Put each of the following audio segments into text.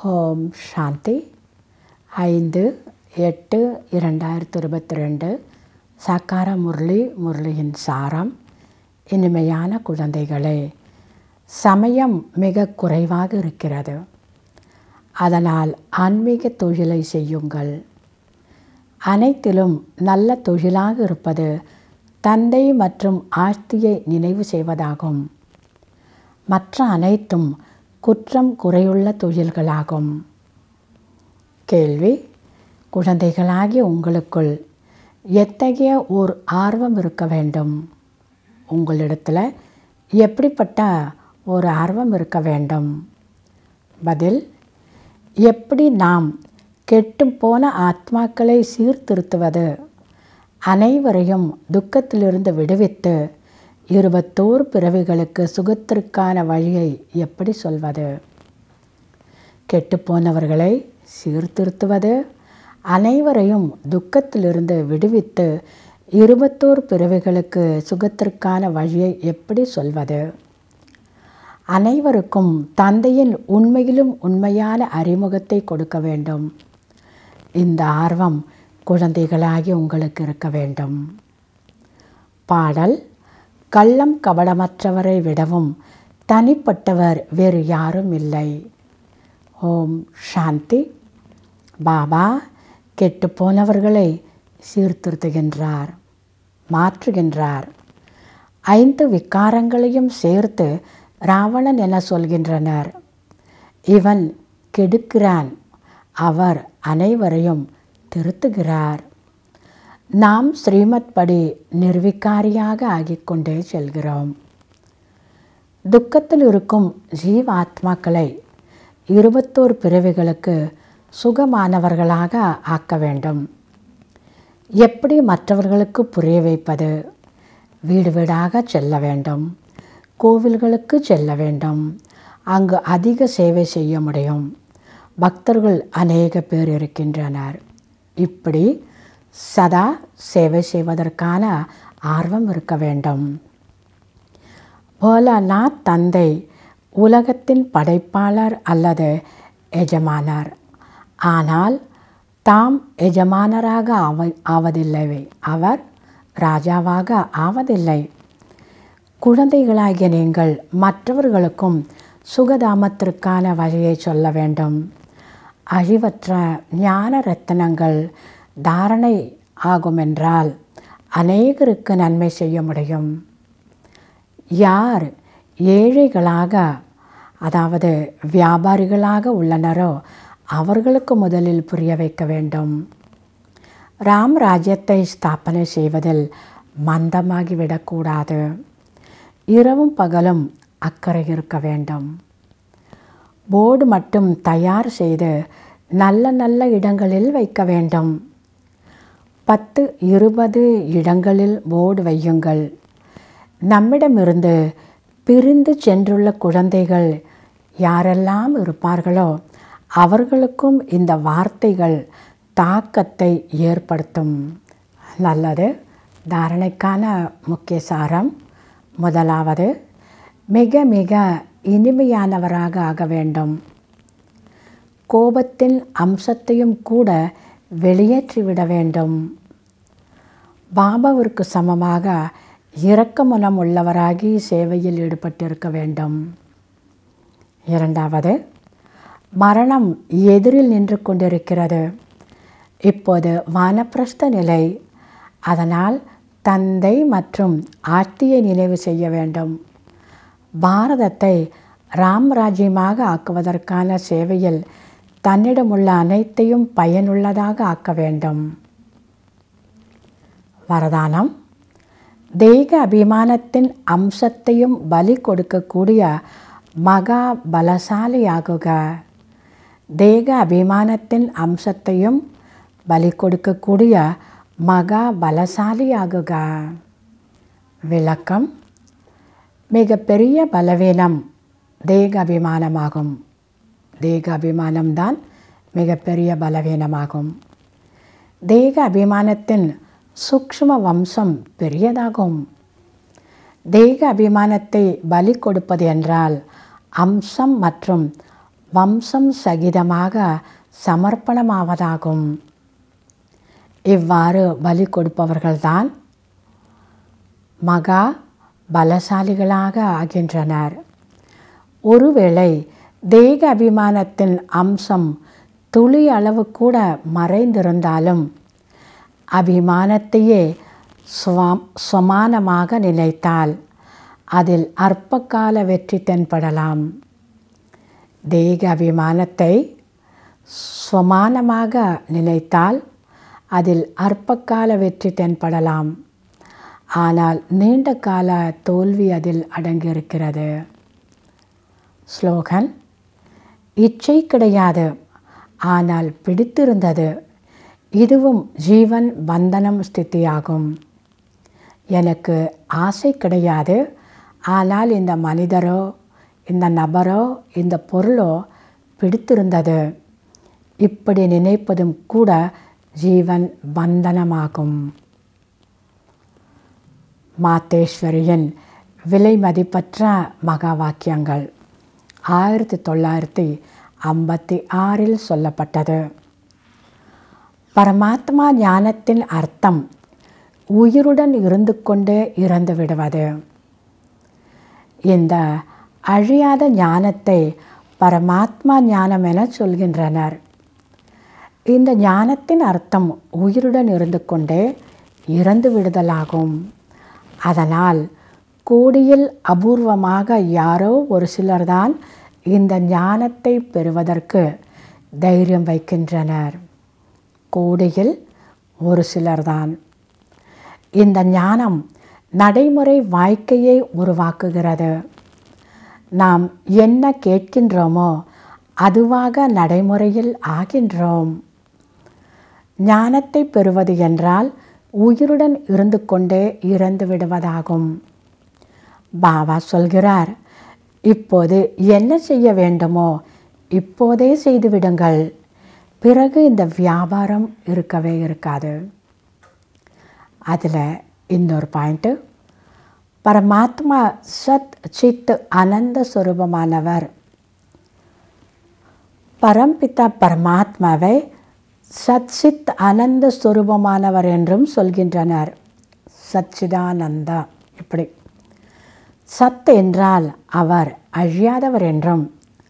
ஓம் சாந்தி ஐந்து எட்டு இரண்டாயிரத்தி இருபத்தி ரெண்டு சக்கார முரளி முரளியின் சாரம் இனிமையான குழந்தைகளே சமயம் மிக குறைவாக இருக்கிறது அதனால் ஆன்மீக தொழிலை செய்யுங்கள் அனைத்திலும் நல்ல தொழிலாக இருப்பது தந்தை மற்றும் ஆஸ்தியை நினைவு செய்வதாகும் மற்ற அனைத்தும் குற்றம் குறையுள்ள தொழில்களாகும் கேள்வி குழந்தைகளாகிய உங்களுக்குள் எத்தகைய ஓர் ஆர்வம் இருக்க வேண்டும் உங்களிடத்தில் எப்படிப்பட்ட ஒரு ஆர்வம் இருக்க வேண்டும் பதில் எப்படி நாம் கெட்டும் போன ஆத்மாக்களை சீர்திருத்துவது அனைவரையும் துக்கத்திலிருந்து விடுவித்து இருபத்தோரு பிறவிகளுக்கு சுகத்திற்கான வழியை எப்படி சொல்வது கெட்டுப்போனவர்களை சீர்திருத்துவது அனைவரையும் துக்கத்திலிருந்து விடுவித்து இருபத்தோரு பிறவிகளுக்கு சுகத்திற்கான வழியை எப்படி சொல்வது அனைவருக்கும் தந்தையின் உண்மையிலும் உண்மையான அறிமுகத்தை கொடுக்க வேண்டும் இந்த ஆர்வம் குழந்தைகளாகி உங்களுக்கு இருக்க வேண்டும் பாடல் கள்ளம் கபடமற்றவரை விடவும் தனிப்பட்டவர் வேறு யாரும் இல்லை ஓம் சாந்தி பாபா கெட்டுப்போனவர்களை சீர்திருத்துகின்றார் மாற்றுகின்றார் ஐந்து விக்காரங்களையும் சேர்த்து ராவணன் என சொல்கின்றனர் இவன் கெடுக்கிறான் அவர் அனைவரையும் திருத்துகிறார் நாம் ஸ்ரீமத் படி நிர்விகாரியாக ஆகிக்கொண்டே செல்கிறோம் துக்கத்தில் இருக்கும் ஜீவாத்மாக்களை இருபத்தோரு பிறவிகளுக்கு சுகமானவர்களாக ஆக்க வேண்டும் எப்படி மற்றவர்களுக்கு புரிய வைப்பது வீடு வீடாக செல்ல வேண்டும் கோவில்களுக்கு செல்ல வேண்டும் அங்கு அதிக சேவை செய்ய முடியும் பக்தர்கள் அநேக பேர் இருக்கின்றனர் இப்படி சதா சேவை செய்வதற்கான ஆர்வம் இருக்க வேண்டும் போலநாத் தந்தை உலகத்தின் படைப்பாளர் அல்லது எஜமானர் ஆனால் தாம் எஜமானராக ஆவ ஆவதில்லை அவர் ராஜாவாக ஆவதில்லை குழந்தைகளாகிய நீங்கள் மற்றவர்களுக்கும் சுகதாமத்திற்கான வழியை சொல்ல வேண்டும் அழிவற்ற ஞான ரத்தனங்கள் தாரணை ஆகுமென்றால் அநேகருக்கு நன்மை செய்ய முடியும் யார் ஏழைகளாக அதாவது வியாபாரிகளாக உள்ளனரோ அவர்களுக்கு முதலில் புரிய வைக்க வேண்டும் ராம் ராஜ்யத்தை ஸ்தாபனை செய்வதில் மந்தமாகிவிடக்கூடாது இரவும் பகலும் அக்கறை இருக்க வேண்டும் போர்டு மட்டும் தயார் செய்து நல்ல நல்ல இடங்களில் வைக்க வேண்டும் பத்து இருபது இடங்களில் போர்டு வையுங்கள் நம்மிடமிருந்து பிரிந்து சென்றுள்ள குழந்தைகள் யாரெல்லாம் இருப்பார்களோ அவர்களுக்கும் இந்த வார்த்தைகள் தாக்கத்தை ஏற்படுத்தும் நல்லது தாரணைக்கான முக்கிய சாரம் முதலாவது மிக மிக இனிமையானவராக ஆக வேண்டும் கோபத்தின் அம்சத்தையும் கூட வெளியேற்றிவிட வேண்டும் பாபாவிற்கு சமமாக இரக்க மனம் உள்ளவராகி சேவையில் ஈடுபட்டிருக்க வேண்டும் இரண்டாவது மரணம் எதிரில் நின்று கொண்டிருக்கிறது இப்போது வானப்பிரஸ்த நிலை அதனால் தந்தை மற்றும் ஆட்சியை நினைவு செய்ய வேண்டும் பாரதத்தை ராம்ராஜ்யமாக ஆக்குவதற்கான சேவையில் தன்னிடமுள்ள அனைத்தையும் பயனுள்ளதாக ஆக்க வேண்டும் வரதானம் தெய்க அபிமானத்தின் அம்சத்தையும் பலி கொடுக்கக்கூடிய மகா பலசாலியாகுக தேக அபிமானத்தின் அம்சத்தையும் பலி கொடுக்கக்கூடிய மகா பலசாலியாகுக விளக்கம் மிக பெரிய பலவீனம் தேக அபிமானமாகும் தேக அபிமானம்தான் மிகப்பெரிய பலவீனமாகும் தேக அபிமானத்தின் சூக்ஷ்ம வம்சம் பெரியதாகும் தேக அபிமானத்தை பலி கொடுப்பது என்றால் அம்சம் மற்றும் வம்சம் சகிதமாக சமர்ப்பணமாவதாகும் இவ்வாறு பலி கொடுப்பவர்கள்தான் மகா பலசாலிகளாக ஆகின்றனர் ஒருவேளை தேக அபிமானத்தின் அம்சம் துளி அளவு கூட மறைந்திருந்தாலும் அபிமானத்தையே சுவாம் சுமானமாக நினைத்தால் அதில் அற்பகால வெற்றி தென்படலாம் தேக அபிமானத்தை சுமானமாக நினைத்தால் அதில் அற்பகால வெற்றி தென்படலாம் ஆனால் நீண்ட கால தோல்வி அதில் அடங்கியிருக்கிறது ஸ்லோகன் இச்சை கிடையாது ஆனால் பிடித்திருந்தது இதுவும் ஜீவன் பந்தனம் ஸ்திதியாகும் எனக்கு ஆசை கிடையாது ஆனால் இந்த மனிதரோ இந்த நபரோ இந்த பொருளோ பிடித்திருந்தது இப்படி நினைப்பதும் கூட ஜீவன் பந்தனமாகும் மாத்தேஸ்வரியின் விலை மதிப்பற்ற மகா வாக்கியங்கள் ஆயிரத்தி தொள்ளாயிரத்தி ஐம்பத்தி ஆறில் சொல்லப்பட்டது பரமாத்மா ஞானத்தின் அர்த்தம் உயிருடன் இருந்து கொண்டே இறந்து விடுவது இந்த அழியாத ஞானத்தை பரமாத்மா ஞானம் என சொல்கின்றனர் இந்த ஞானத்தின் அர்த்தம் உயிருடன் இருந்து கொண்டே இறந்து விடுதலாகும் அதனால் கோடியில் அபூர்வமாக யாரோ ஒரு சிலர்தான் இந்த ஞானத்தை பெறுவதற்கு தைரியம் வைக்கின்றனர் கோடியில் ஒரு சிலர்தான் இந்த ஞானம் நடைமுறை வாழ்க்கையை உருவாக்குகிறது நாம் என்ன கேட்கின்றோமோ அதுவாக நடைமுறையில் ஆகின்றோம் ஞானத்தை பெறுவது என்றால் உயிருடன் இருந்து கொண்டே இறந்து விடுவதாகும் பாபா சொல்கிறார் இப்போது என்ன செய்ய வேண்டுமோ இப்போதே செய்து விடுங்கள் பிறகு இந்த வியாபாரம் இருக்கவே இருக்காது அதில் இன்னொரு பாயிண்ட்டு பரமாத்மா சத் சித் அனந்த சுரூபமானவர் பரம்பிதா பரமாத்மாவை சத்சித் அனந்த ஸ்வரூபமானவர் என்றும் சொல்கின்றனர் சச்சிதானந்தா இப்படி சத் என்றால் அவர் அழியாதவர் என்றும்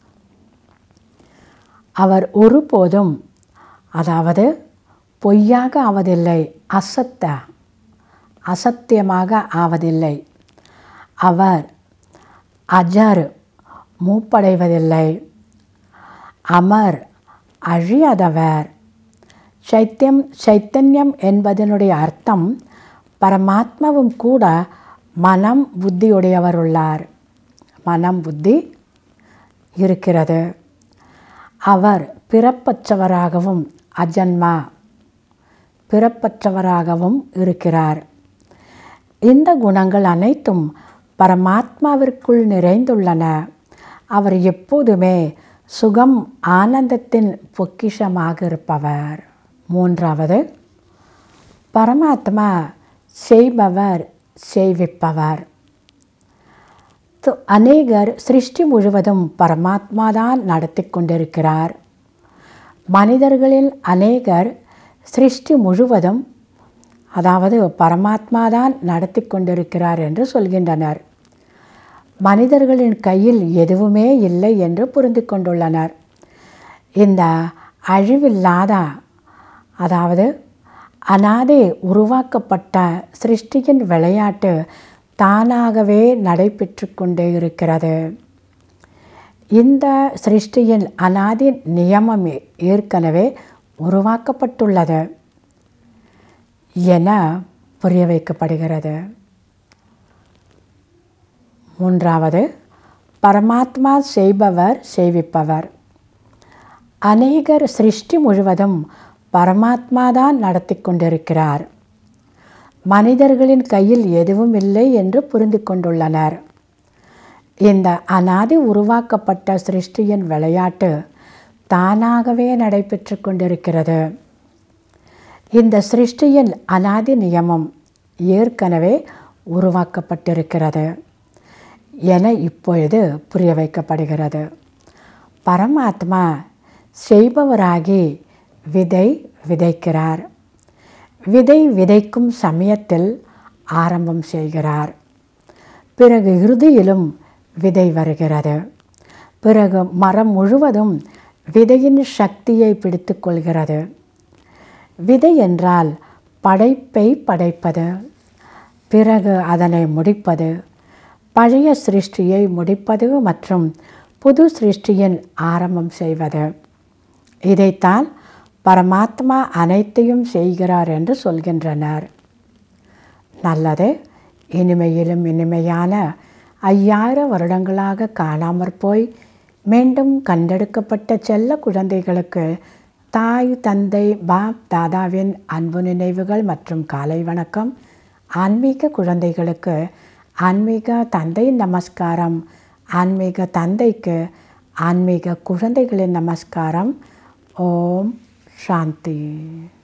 அவர் ஒருபோதும் அதாவது பொய்யாக ஆவதில்லை அசத்த அசத்தியமாக ஆவதில்லை அவர் அஜர் மூப்படைவதில்லை அமர் அழியாதவர் சைத்தியம் சைத்தன்யம் என்பதனுடைய அர்த்தம் பரமாத்மாவும் கூட மனம் புத்தியுடையவர் உள்ளார் மனம் புத்தி இருக்கிறது அவர் பிறப்பற்றவராகவும் அஜன்மா பிறப்பற்றவராகவும் இருக்கிறார் இந்த குணங்கள் அனைத்தும் பரமாத்மாவிற்குள் நிறைந்துள்ளன அவர் எப்போதுமே சுகம் ஆனந்தத்தின் பொக்கிஷமாக இருப்பவர் மூன்றாவது பரமாத்மா செய்பவர் செய்விப்பவர் து- அநேகர் சிருஷ்டி முழுவதும் பரமாத்மா தான் நடத்தி கொண்டிருக்கிறார் மனிதர்களில் அநேகர் சிருஷ்டி முழுவதும் அதாவது பரமாத்மா தான் நடத்தி கொண்டிருக்கிறார் என்று சொல்கின்றனர் மனிதர்களின் கையில் எதுவுமே இல்லை என்று புரிந்து கொண்டுள்ளனர் இந்த அழிவில்லாத அதாவது அனாதை உருவாக்கப்பட்ட சிருஷ்டியின் விளையாட்டு தானாகவே நடைபெற்று கொண்டே இருக்கிறது இந்த சிருஷ்டியின் அனாதி நியமம் ஏற்கனவே உருவாக்கப்பட்டுள்ளது என புரிய வைக்கப்படுகிறது மூன்றாவது பரமாத்மா செய்பவர் செய்விப்பவர் அநேகர் சிருஷ்டி முழுவதும் பரமாத்மா தான் நடத்தி கொண்டிருக்கிறார் மனிதர்களின் கையில் எதுவும் இல்லை என்று புரிந்து கொண்டுள்ளனர் இந்த அனாதி உருவாக்கப்பட்ட சிருஷ்டியின் விளையாட்டு தானாகவே நடைபெற்று கொண்டிருக்கிறது இந்த சிருஷ்டியின் அனாதி நியமம் ஏற்கனவே உருவாக்கப்பட்டிருக்கிறது என இப்பொழுது புரிய வைக்கப்படுகிறது பரமாத்மா செய்பவராகி விதை விதைக்கிறார் விதை விதைக்கும் சமயத்தில் ஆரம்பம் செய்கிறார் பிறகு இறுதியிலும் விதை வருகிறது பிறகு மரம் முழுவதும் விதையின் சக்தியை பிடித்து கொள்கிறது விதை என்றால் படைப்பை படைப்பது பிறகு அதனை முடிப்பது பழைய சிருஷ்டியை முடிப்பது மற்றும் புது சிருஷ்டியின் ஆரம்பம் செய்வது இதைத்தான் பரமாத்மா அனைத்தையும் செய்கிறார் என்று சொல்கின்றனர் நல்லது இனிமையிலும் இனிமையான ஐயாயிரம் வருடங்களாக காணாமற் போய் மீண்டும் கண்டெடுக்கப்பட்ட செல்ல குழந்தைகளுக்கு தாய் தந்தை பாப் தாதாவின் அன்பு நினைவுகள் மற்றும் காலை வணக்கம் ஆன்மீக குழந்தைகளுக்கு ஆன்மீக தந்தை நமஸ்காரம் ஆன்மீக தந்தைக்கு ஆன்மீக குழந்தைகளின் நமஸ்காரம் ஓம் சாந்தி